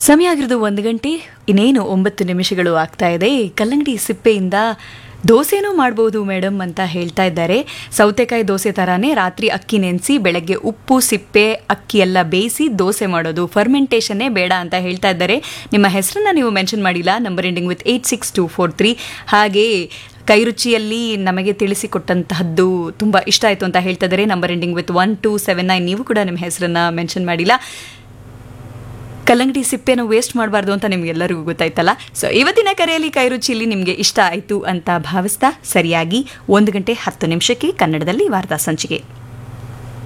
ಸಮಯ ಆಗಿರೋದು ಒಂದು ಗಂಟೆ ಇನ್ನೇನು ಒಂಬತ್ತು ನಿಮಿಷಗಳು ಆಗ್ತಾ ಇದೆ ಕಲ್ಲಂಗಡಿ ಸಿಪ್ಪೆಯಿಂದ ದೋಸೆನೂ ಮಾಡ್ಬೋದು ಮೇಡಮ್ ಅಂತ ಹೇಳ್ತಾ ಇದ್ದಾರೆ ಸೌತೆಕಾಯಿ ದೋಸೆ ಥರಾನೇ ರಾತ್ರಿ ಅಕ್ಕಿ ನೆನೆಸಿ ಬೆಳಗ್ಗೆ ಉಪ್ಪು ಸಿಪ್ಪೆ ಅಕ್ಕಿ ಎಲ್ಲ ಬೇಯಿಸಿ ದೋಸೆ ಮಾಡೋದು ಫರ್ಮೆಂಟೇಷನ್ನೇ ಬೇಡ ಅಂತ ಹೇಳ್ತಾ ಇದ್ದಾರೆ ನಿಮ್ಮ ಹೆಸರನ್ನ ನೀವು ಮೆನ್ಷನ್ ಮಾಡಿಲ್ಲ number ending with eight six two four three ಹಾಗೆ ಕೈ ರುಚಿಯಲ್ಲಿ ನಮಗೆ ತಿಳಿಸಿಕೊಟ್ಟಂತಹದ್ದು ತುಂಬ ಇಷ್ಟ ಆಯಿತು ಅಂತ ಹೇಳ್ತಾ ಇದ್ದಾರೆ number ending with one two seven nine ನೀವು ಕೂಡ ನಿಮ್ಮ ಹೆಸರನ್ನ ಮೆನ್ಷನ್ ಮಾಡಿಲ್ಲ ಕಲ್ಲಂಗಡಿ ಸಿಪ್ಪೆನ ವೇಸ್ಟ್ ಮಾಡಬಾರ್ದು ಅಂತ ನಿಮ್ಗೆಲ್ಲರಿಗೂ ಗೊತ್ತಾಯ್ತಲ್ಲ ಸೊ ಇವತ್ತಿನ ಕರೆಯಲ್ಲಿ ಕೈ ರುಚಿಯಲ್ಲಿ ನಿಮಗೆ ಇಷ್ಟ ಆಯಿತು ಅಂತ ಭಾವಿಸ್ತಾ ಸರಿಯಾಗಿ ಒಂದು ಗಂಟೆ ಹತ್ತು ನಿಮಿಷಕ್ಕೆ ಕನ್ನಡದಲ್ಲಿ ವಾರ್ತಾ ಸಂಚಿಕೆ